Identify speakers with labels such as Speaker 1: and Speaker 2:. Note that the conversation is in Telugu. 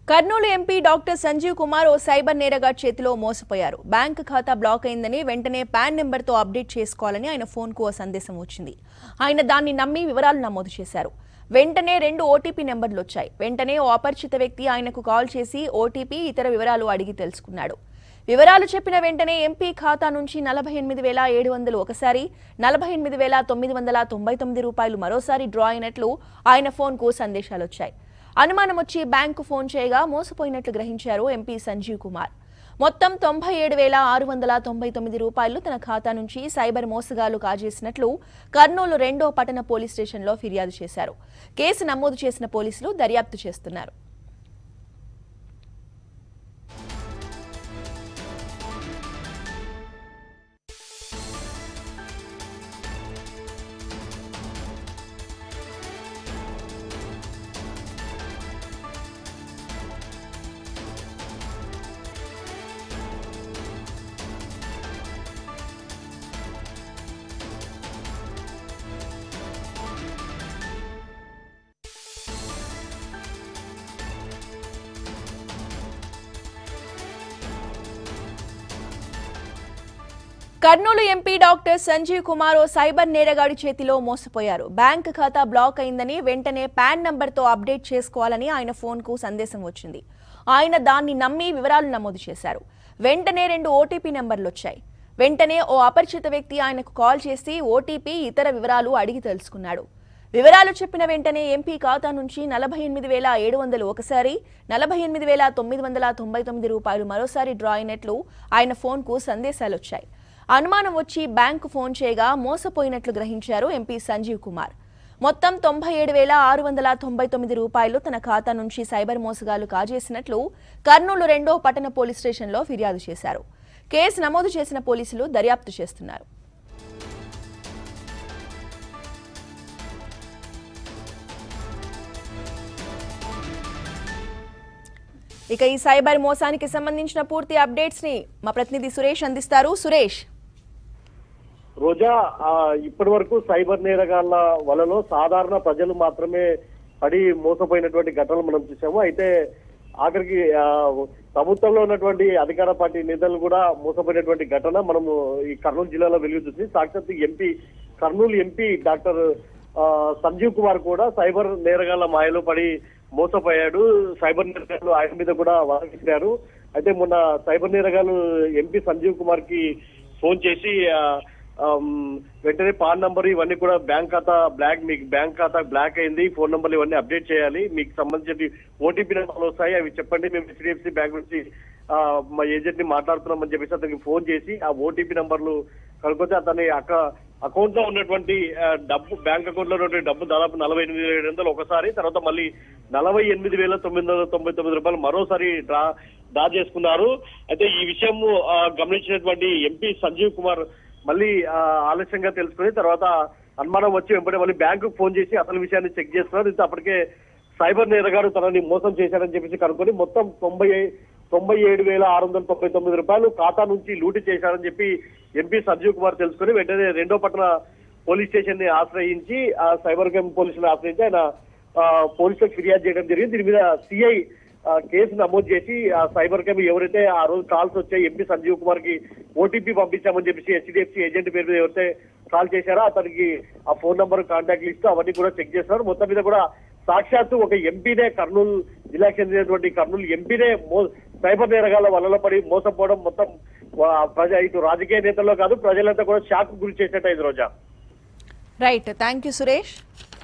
Speaker 1: కర్నూలు ఎంపీ డాక్టర్ సంజీవ్ కుమార్ ఓ సైబర్ నేరగాడ్ చేతిలో మోసపోయారు బ్యాంక్ ఖాతా బ్లాక్ అయిందని వెంటనే పాన్ నెంబర్తో అప్డేట్ చేసుకోవాలని ఆయన ఫోన్కు ఓ సందేశం వచ్చింది ఆయన దాన్ని నమ్మి వివరాలు నమోదు చేశారు వెంటనే రెండు ఓటీపీ నెంబర్లు వచ్చాయి వెంటనే ఓ అపరిచిత వ్యక్తి ఆయనకు కాల్ చేసి ఓటీపీ ఇతర వివరాలు అడిగి తెలుసుకున్నాడు వివరాలు చెప్పిన వెంటనే ఎంపీ ఖాతా నుంచి నలభై ఎనిమిది వేల ఏడు వందలు ఒకసారి నలభై ఎనిమిది వేల తొమ్మిది వందల తొంభై తొమ్మిది రూపాయలు మరోసారి డ్రా అయినట్లు ఆయన ఫోన్కు సందేశాలు వచ్చాయి అనుమానం వచ్చి బ్యాంకు ఫోన్ చేయగా మోసపోయినట్లు గ్రహించారు ఎంపీ సంజీవ్ కుమార్ మొత్తం తొంభై ఏడు వేల ఆరు వందల తొంభై తొమ్మిది రూపాయలు తన ఖాతా నుంచి సైబర్ మోసగాలు కాజేసినట్లు కర్నూలు రెండో పట్టణ పోలీస్ స్టేషన్లో ఫిర్యాదు చేశారు కేసు నమోదు చేసిన పోలీసులు దర్యాప్తు చేస్తున్నారు కర్నూలు ఎంపీ డాక్టర్ సంజీవ్ కుమార్ ఓ సైబర్ నేరగాడి చేతిలో మోసపోయారు బ్యాంక్ ఖాతా బ్లాక్ అయిందని వెంటనే పాన్ నంబర్తో అప్డేట్ చేసుకోవాలని ఆయన ఫోన్కు సందేశం వచ్చింది ఆయన దాన్ని నమ్మి వివరాలు నమోదు చేశారు వెంటనే రెండు ఓటీపీ నెంబర్లు వచ్చాయి వెంటనే ఓ అపరిచిత వ్యక్తి ఆయనకు కాల్ చేసి ఓటీపీ ఇతర వివరాలు అడిగి తెలుసుకున్నాడు వివరాలు చెప్పిన వెంటనే ఎంపీ ఖాతా నుంచి నలభై ఎనిమిది వేల ఏడు వందలు ఒకసారి నలభై ఎనిమిది వేల తొమ్మిది వందల తొంభై తొమ్మిది రూపాయలు మరోసారి డ్రా అయినట్లు ఆయన ఫోన్కు సందేశాలు వచ్చాయి అనుమానం వచ్చి బ్యాంకు ఫోన్ చేయగా మోసపోయినట్లు గ్రహించారు ఎంపీ సంజీవ్ కుమార్ మొత్తం తొంభై ఏడు వేల ఆరు వందల తొంభై తొమ్మిది రూపాయలు తన ఖాతా నుంచి సైబర్ మోసగాలు కాజేసినట్లు కర్నూలు రెండో పట్టణ పోలీస్ స్టేషన్లో ఫిర్యాదు చేశారు కేసు నమోదు చేసిన పోలీసులు దర్యాప్తు చేస్తున్నారు ఇక ఈ సైబర్ మోసానికి సంబంధించిన పూర్తి అప్డేట్స్ ని మా ప్రతినిధి సురేష్ అందిస్తారు సురేష్
Speaker 2: రోజా ఆ, ఇప్పటి వరకు సైబర్ నేరగాళ్ల వలలో సాధారణ ప్రజలు మాత్రమే పడి మోసపోయినటువంటి ఘటనలు మనం చూసాము అయితే ఆఖరికి ఆ, ప్రభుత్వంలో ఉన్నటువంటి అధికార పార్టీ నేతలు కూడా మోసపోయినటువంటి ఘటన మనము ఈ కర్నూలు జిల్లాలో వెలుగుతుంది సాక్షాత్ ఎంపీ కర్నూలు ఎంపీ డాక్టర్ ఆ, సంజీవ్ కుమార్ కూడా సైబర్ నేరగాళ్ల మాయలో పడి మోసపోయాడు సైబర్ నేరగాళ్లు ఆయన మీద కూడా వాదించారు అయితే మొన్న సైబర్ నేరగాళ్లు ఎంపీ సంజీవ్ కుమార్ కి ఫోన్ చేసి ఆ, ఆమ్, వెంటనే పాన్ నంబర్ ఇవన్నీ కూడా బ్యాంక్ ఖాతా బ్లాక్ మీకు బ్యాంక్ ఖాతా బ్లాక్ అయింది ఫోన్ నంబర్లు ఇవన్నీ అప్డేట్ చేయాలి మీకు సంబంధించిన ఓటీపీ నెంబర్లు వస్తాయి అవి చెప్పండి మేము హెచ్డిఎఫ్సి బ్యాంక్ నుంచి ఆ, మా ఏజెంట్ ని మాట్లాడుతున్నామని చెప్పేసి అతనికి ఫోన్ చేసి ఆ ఓటీపీ నంబర్లు కనుక్కొచ్చి అతని అక్క అకౌంట్ లో ఉన్నటువంటి ఆ, డబ్బు బ్యాంక్ అకౌంట్ లో ఉన్నటువంటి డబ్బు దాదాపు నలభై ఎనిమిది ఏడు వందలు ఒకసారి తర్వాత మళ్ళీ నలభై ఎనిమిది వేల తొమ్మిది వందల తొంభై తొమ్మిది రూపాయలు మరోసారి డ్రా డ్రా చేసుకున్నారు అయితే ఈ విషయం ఆ, గమనించినటువంటి ఎంపీ సంజీవ్ కుమార్ మళ్ళీ ఆ, ఆలస్యంగా తెలుసుకుని తర్వాత అనుమానం వచ్చి వెంబడి మళ్ళీ బ్యాంకు ఫోన్ చేసి అసలు విషయాన్ని చెక్ చేస్తున్నారు ఇంత అప్పటికే సైబర్ నేరగాడు తనని మోసం చేశారని చెప్పేసి కనుక్కొని మొత్తం తొంభై తొంభై ఏడు వేల ఆరు వందల తొంభై తొమ్మిది రూపాయలు ఖాతా నుంచి లూటి చేశారని చెప్పి ఎంపీ సంజీవ్ కుమార్ తెలుసుకుని వెంటనే రెండో పట్టణ పోలీస్ స్టేషన్ ని ఆశ్రయించి ఆ సైబర్ క్రైమ్ పోలీసులను ఆశ్రయించి ఆయన ఆ, పోలీసులకు ఫిర్యాదు చేయడం జరిగింది దీని మీద సిఐ కేసు నమోదు చేసి ఆ సైబర్ క్రైమ్ ఎవరైతే ఆ రోజు కాల్స్ వచ్చాయి ఎంపీ సంజీవ్ కుమార్ కి ఓటీపీ పంపించామని చెప్పేసి హెచ్డిఎఫ్సి ఏజెంట్ పేరు మీద ఎవరైతే కాల్ చేశారో అతనికి ఆ ఫోన్ నంబర్ కాంటాక్ట్ లిస్ట్ అవన్నీ కూడా చెక్ చేస్తున్నారు మొత్తం మీద కూడా సాక్షాత్తు ఒక ఎంపీనే కర్నూలు జిల్లాకు చెందినటువంటి కర్నూలు ఎంపీనే మో సైబర్ నేరగాళ్ల వలలో పడి మోసపోవడం మొత్తం వా- ప్రజ ఇటు రాజకీయ నేతల్లో కాదు ప్రజలంతా కూడా షాక్ గురి చేసేట ఇది Roja
Speaker 1: right thank you Suresh